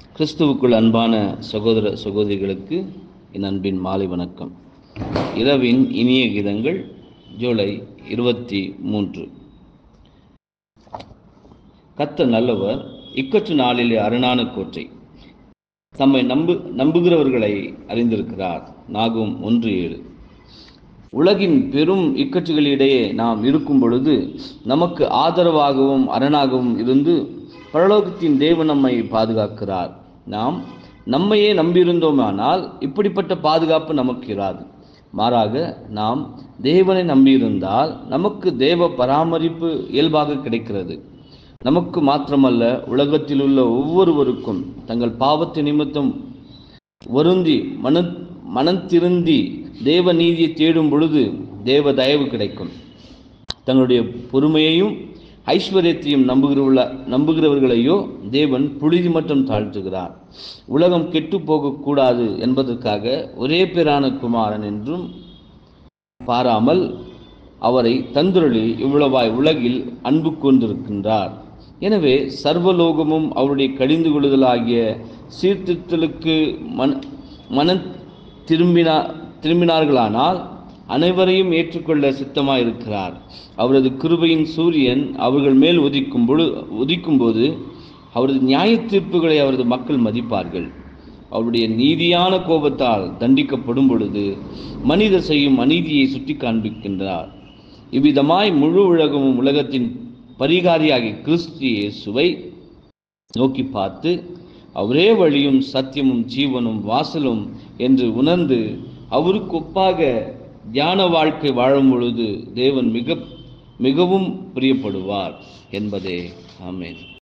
கிறிஸ்துவுக்குள் அன்பான சகோதர சகோதரிகளுக்கு என் அன்பின் மாலை வணக்கம் இரவின் இனிய கீதங்கள் ஜூலை இருபத்தி மூன்று கத்த நல்லவர் இக்கற்று நாளிலே அரணான கோட்டை தம்மை நம்பு நம்புகிறவர்களை அறிந்திருக்கிறார் நாகும் ஒன்று ஏழு உலகின் பெரும் இக்கட்டுகளிடையே நாம் இருக்கும் பொழுது நமக்கு ஆதரவாகவும் அரணாகவும் இருந்து பரலோகத்தின் தேவன் நம்மை பாதுகாக்கிறார் நாம் நம்மையே நம்பியிருந்தோமானால் இப்படிப்பட்ட பாதுகாப்பு நமக்கு இராது மாறாக நாம் தேவனை நம்பியிருந்தால் நமக்கு தேவ பராமரிப்பு இயல்பாக கிடைக்கிறது நமக்கு மாத்திரமல்ல உலகத்தில் உள்ள ஒவ்வொருவருக்கும் தங்கள் பாவத்து நிமித்தம் வருந்தி மன மனத்திருந்தி தேவ நீதியை தேடும் பொழுது தேவ தயவு கிடைக்கும் தங்களுடைய பொறுமையையும் ஐஸ்வர்யத்தையும் நம்புகிற நம்புகிறவர்களையோ தேவன் புழுதி மட்டும் தாழ்த்துகிறார் உலகம் கெட்டு போகக்கூடாது என்பதற்காக ஒரே பேரான குமாரன் என்றும் பாராமல் அவரை தந்துரளி இவ்வளவாய் உலகில் அன்பு கொண்டிருக்கின்றார் எனவே சர்வலோகமும் அவருடைய கடிந்து கொள்ளுதலாகிய சீர்திருத்தலுக்கு மன மன திரும்பினா திரும்பினார்களானால் அனைவரையும் ஏற்றுக்கொள்ள சித்தமாயிருக்கிறார் அவரது கிருபையின் சூரியன் அவர்கள் மேல் உதிக்கும் பொழு உதிக்கும் போது அவரது நியாய தீர்ப்புகளை அவரது மக்கள் மதிப்பார்கள் அவருடைய நீதியான கோபத்தால் தண்டிக்கப்படும் பொழுது மனிதர் செய்யும் அநீதியை சுட்டி காண்பிக்கின்றார் இவ்விதமாய் முழு உலகமும் உலகத்தின் பரிகாரியாகிய கிறிஸ்து இயேசுவை நோக்கி பார்த்து அவரே வழியும் சத்தியமும் ஜீவனும் வாசலும் என்று உணர்ந்து அவருக்கு ஒப்பாக தியான வாழ்க்கை வாழும் பொழுது தேவன் மிக மிகவும் பிரியப்படுவார் என்பதே ஆமேன்